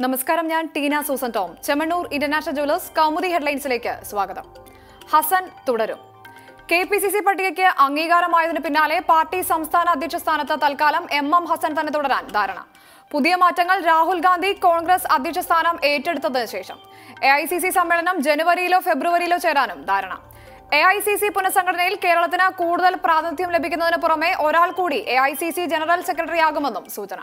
നമസ്കാരം ഞാൻ Tina Susan Tom Chemmanur international jewellers Kaumudi ഹെഡ്ലൈൻസിലേക്ക് സ്വാഗതം ഹസൻ തുടരും കെ പി സി സി പട്ടികയ്ക്ക് അംഗീകാരമായതിനു പിന്നാലെ പാർട്ടി സംസ്ഥാന അധ്യക്ഷ സ്ഥാനത്ത് തൽക്കാലം എം എം ഹസൻ തന്നെ തുടരാൻ ധാരണ പുതിയ മാറ്റങ്ങൾ രാഹുൽ ഗാന്ധി കോൺഗ്രസ് അധ്യക്ഷ സ്ഥാനം ഏറ്റെടുത്തതിനു ശേഷം എ ഐ സി സി സമ്മേളനം ജനുവരിയിലോ ഫെബ്രുവരിയിലോ ചേരാനും ധാരണ എ ഐ സി സി പുനഃസംഘടനയിൽ കേരളത്തിന് കൂടുതൽ പ്രാതിനിധ്യം ലഭിക്കുന്നതിന് പുറമെ ഒരാൾ കൂടി A I C C general സെക്രട്ടറിയാകുമെന്നും സൂചന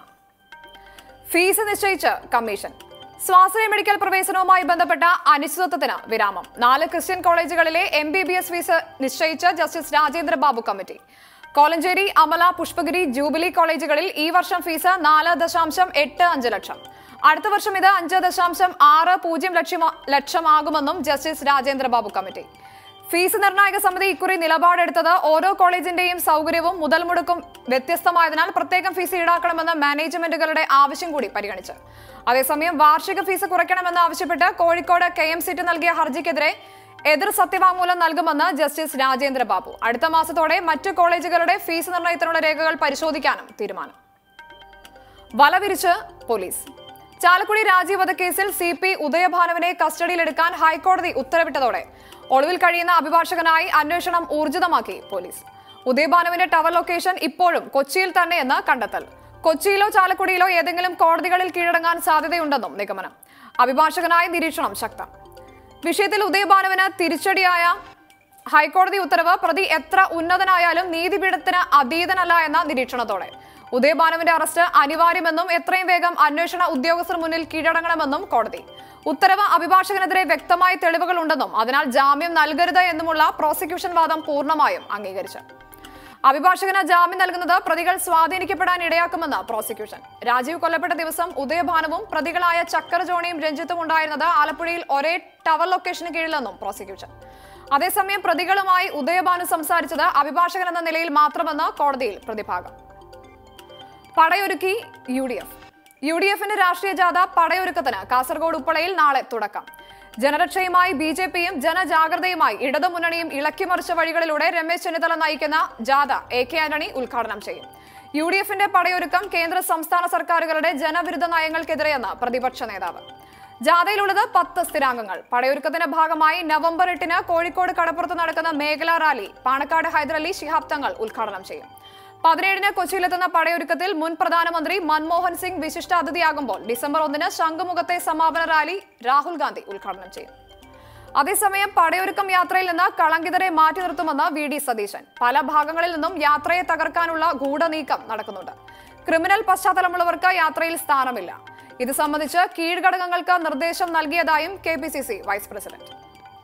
ഫീസ് നിശ്ചയിച്ച് കമ്മീഷൻ സ്വാശ്രയ മെഡിക്കൽ പ്രവേശനവുമായി ബന്ധപ്പെട്ട അനിശ്ചിതത്വത്തിന് വിരാമം നാല് ക്രിസ്ത്യൻ കോളേജുകളിലെ M B B S fees നിശ്ചയിച്ച് justice Rajendra Babu committee Kolenchery Amala Pushpagiri Jubilee കോളേജുകളിൽ ഈ വർഷം ഫീസ് നാല് ദശാംശം എട്ട് അഞ്ച് ലക്ഷം അടുത്ത വർഷം ഇത് അഞ്ച് ദശാംശം ആറ് പൂജ്യം ലക്ഷം ലക്ഷമാകുമെന്നും justice Rajendra Babu committee fees നിർണായക സമിതി ഇക്കുറി നിലപാടെടുത്തത് ഓരോ കോളേജിന്റെയും സൗകര്യവും മുതൽ മുടക്കും വ്യത്യസ്തമായതിനാൽ പ്രത്യേകം ഫീസ് ഈടാക്കണമെന്ന മാനേജ്മെന്റുകളുടെ ആവശ്യം കൂടി പരിഗണിച്ച് അതേസമയം വാർഷിക ഫീസ് കുറയ്ക്കണമെന്ന് ആവശ്യപ്പെട്ട് കോഴിക്കോട് കെ എം സിറ്റ് നൽകിയ ഹർജിക്കെതിരെ എതിർ സത്യവാങ്മൂലം നൽകുമെന്ന് ജസ്റ്റിസ് രാജേന്ദ്ര ബാബു അടുത്ത മാസത്തോടെ മറ്റു കോളേജുകളുടെ ഫീസ് നിർണയത്തിനുള്ള രേഖകൾ പരിശോധിക്കാനും തീരുമാനം വലവിരിച്ച് പോലീസ് ചാലക്കുടി രാജീവ് വധക്കേസിൽ സി പി ഉദയഭാനുവിനെ കസ്റ്റഡിയിലെടുക്കാൻ ഹൈക്കോടതി ഉത്തരവിട്ടതോടെ ഒളിവിൽ കഴിയുന്ന അഭിഭാഷകനായി അന്വേഷണം ഊർജിതമാക്കി പോലീസ് ഉദയഭാനുവിന്റെ ടവർ ലൊക്കേഷൻ ഇപ്പോഴും കൊച്ചിയിൽ തന്നെയെന്ന് കണ്ടെത്തൽ കൊച്ചിയിലോ ചാലക്കുടിയിലോ ഏതെങ്കിലും കോടതികളിൽ കീഴടങ്ങാൻ സാധ്യതയുണ്ടെന്നും നിഗമനം അഭിഭാഷകനായി നിരീക്ഷണം ശക്തം വിഷയത്തിൽ ഉദയഭാനുവിന് തിരിച്ചടിയായ ഹൈക്കോടതി ഉത്തരവ് പ്രതി എത്ര ഉന്നതനായാലും നീതിപീഠത്തിന് അതീതനല്ല എന്ന നിരീക്ഷണത്തോടെ ഉദയഭാനുവിന്റെ അറസ്റ്റ് അനിവാര്യമെന്നും എത്രയും വേഗം അന്വേഷണ ഉദ്യോഗസ്ഥർ മുന്നിൽ കീഴടങ്ങണമെന്നും കോടതി ഉത്തരവ് അഭിഭാഷകനെതിരെ വ്യക്തമായ തെളിവുകളുണ്ടെന്നും അതിനാൽ ജാമ്യം നൽകരുത് എന്നുമുള്ള പ്രോസിക്യൂഷൻ വാദം പൂർണ്ണമായും അംഗീകരിച്ചു അഭിഭാഷകന് ജാമ്യം നൽകുന്നത് പ്രതികൾ സ്വാധീനിക്കപ്പെടാൻ ഇടയാക്കുമെന്ന് പ്രോസിക്യൂഷൻ രാജീവ് കൊല്ലപ്പെട്ട ദിവസം ഉദയഭാനുവും പ്രതികളായ ചക്കര ജോണിയും രഞ്ജിത്തും ഉണ്ടായിരുന്നത് ആലപ്പുഴയിൽ ഒരേ ടവർ ലൊക്കേഷന് കീഴിലെന്നും പ്രോസിക്യൂഷൻ അതേസമയം പ്രതികളുമായി ഉദയഭാനു സംസാരിച്ചത് അഭിഭാഷകൻ എന്ന നിലയിൽ മാത്രമെന്ന് കോടതിയിൽ പ്രതിഭാഗം പടയൊരുക്കി U D F U D എഫിന്റെ രാഷ്ട്രീയ ജാഥ പടയൊരുക്കത്തിന് കാസർഗോഡ് ഉപ്പളയിൽ നാളെ തുടക്കം ജനരക്ഷയുമായി ബി ജെ പിയും ജനജാഗ്രതയുമായി ഇടതുമുന്നണിയും ഇളക്കിമറിച്ച വഴികളിലൂടെ രമേശ് ചെന്നിത്തല നയിക്കുന്ന ജാഥ എ കെ ആന്റണി ഉദ്ഘാടനം ചെയ്യും യു ഡി എഫിന്റെ പടയൊരുക്കം കേന്ദ്ര സംസ്ഥാന സർക്കാരുകളുടെ ജനവിരുദ്ധ നയങ്ങൾക്കെതിരെയെന്ന് പ്രതിപക്ഷ നേതാവ് ജാഥയിലുള്ളത് പത്ത് സ്ഥിരാംഗങ്ങൾ പടയൊരുക്കത്തിന്റെ ഭാഗമായി നവംബർ എട്ടിന് കോഴിക്കോട് കടപ്പുറത്ത് നടക്കുന്ന മേഖലാ റാലി പാണക്കാട് ഹൈദരലി ശിഹാബ് തങ്ങൾ ഉദ്ഘാടനം ചെയ്യും പതിനേഴിന് കൊച്ചിയിലെത്തുന്ന പടയൊരുക്കത്തിൽ മുൻ പ്രധാനമന്ത്രി മൻമോഹൻ സിംഗ് വിശിഷ്ട അതിഥിയാകുമ്പോൾ ഡിസംബർ ഒന്നിന് ശംഖുമുഖത്തെ സമാപന റാലി രാഹുൽ ഗാന്ധി ഉദ്ഘാടനം ചെയ്യും അതേസമയം പടയൊരുക്കം യാത്രയിൽ നിന്ന് കളങ്കിതരെ മാറ്റി നിർത്തുമെന്ന് വി ഡി സതീശൻ പല ഭാഗങ്ങളിൽ നിന്നും യാത്രയെ തകർക്കാനുള്ള ഗൂഢനീക്കം നടക്കുന്നുണ്ട് ക്രിമിനൽ പശ്ചാത്തലമുള്ളവർക്ക് യാത്രയിൽ സ്ഥാനമില്ല ഇത് സംബന്ധിച്ച് കീഴ്ഘടകങ്ങൾക്ക് നിർദ്ദേശം നൽകിയതായും K P C C vice president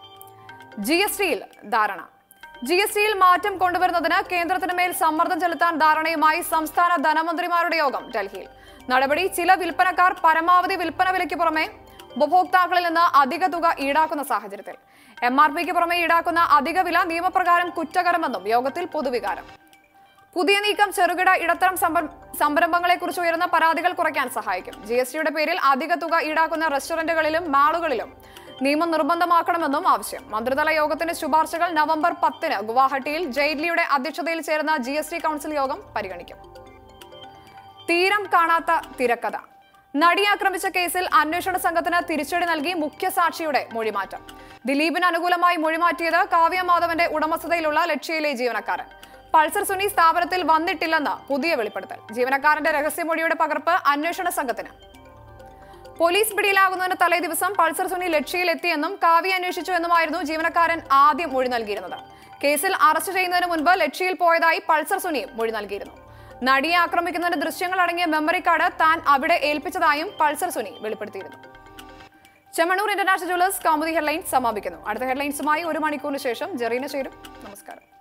G S ടിയിൽ ധാരണ ജി എസ് ടിയിൽ മാറ്റം കൊണ്ടുവരുന്നതിന് കേന്ദ്രത്തിന് മേൽ സമ്മർദ്ദം ചെലുത്താൻ ധാരണയുമായി സംസ്ഥാന ധനമന്ത്രിമാരുടെ യോഗം ഡൽഹിയിൽ നടപടി ചില വിൽപ്പനക്കാർ പരമാവധി വിൽപ്പന വിലയ്ക്ക് പുറമെ ഉപഭോക്താക്കളിൽ നിന്ന് അധിക തുക ഈടാക്കുന്ന സാഹചര്യത്തിൽ എം ആർ പിക്ക് പുറമെ ഈടാക്കുന്ന അധിക വില നിയമപ്രകാരം കുറ്റകരമെന്നും യോഗത്തിൽ പൊതുവികാരം പുതിയ നീക്കം ചെറുകിട ഇടത്തരം സംരം- സംരംഭങ്ങളെക്കുറിച്ച് ഉയരുന്ന പരാതികൾ കുറയ്ക്കാൻ സഹായിക്കും ജി എസ് ടിയുടെ പേരിൽ അധിക തുക ഈടാക്കുന്ന റെസ്റ്റോറന്റുകളിലും മാളുകളിലും നിയമം നിർബന്ധമാക്കണമെന്നും ആവശ്യം മന്ത്രിതല യോഗത്തിന്റെ ശുപാർശകൾ നവംബർ പത്തിന് ഗുവാഹട്ടിയിൽ ജെയ്റ്റ്ലിയുടെ അധ്യക്ഷതയിൽ ചേരുന്ന ജി എസ് ടി കൗൺസിൽ യോഗം പരിഗണിക്കും തീരം കാണാത്ത തിരക്കഥ നടി ആക്രമിച്ച കേസിൽ അന്വേഷണ സംഘത്തിന് തിരിച്ചടി നൽകി മുഖ്യസാക്ഷിയുടെ മൊഴിമാറ്റം ദിലീപിന് അനുകൂലമായി മൊഴിമാറ്റിയത് കാവ്യ മാധവന്റെ ഉടമസ്ഥതയിലുള്ള ലക്ഷ്യയിലെ ജീവനക്കാരൻ പൾസർ സുനി സ്ഥാപനത്തിൽ വന്നിട്ടില്ലെന്ന് പുതിയ വെളിപ്പെടുത്തൽ ജീവനക്കാരന്റെ രഹസ്യമൊഴിയുടെ പകർപ്പ് അന്വേഷണ സംഘത്തിന് പോലീസ് പിടിയിലാകുന്നതിന് തലേ ദിവസം പൾസർ സുനി ലക്ഷ്യയിൽ എത്തിയെന്നും കാവ്യ അന്വേഷിച്ചു എന്നുമായിരുന്നു ജീവനക്കാരൻ ആദ്യം മൊഴി നൽകിയിരുന്നത് കേസിൽ അറസ്റ്റ് ചെയ്യുന്നതിന് മുൻപ് ലക്ഷ്യയിൽ പോയതായി പൾസർ സുനിയും മൊഴി നൽകിയിരുന്നു നടിയെ ആക്രമിക്കുന്നതിന്റെ ദൃശ്യങ്ങൾ അടങ്ങിയ മെമ്മറി കാർഡ് താൻ അവിടെ ഏൽപ്പിച്ചതായും പൾസർ സുനി വെളിപ്പെടുത്തിയിരുന്നു Chemmanur international jewellers Kaumudi headlines സമാപിക്കുന്നു അടുത്ത ഹെഡ്ലൈൻസുമായി ഒരു മണിക്കൂറിന് ശേഷം ജെറീന ചേരും നമസ്കാരം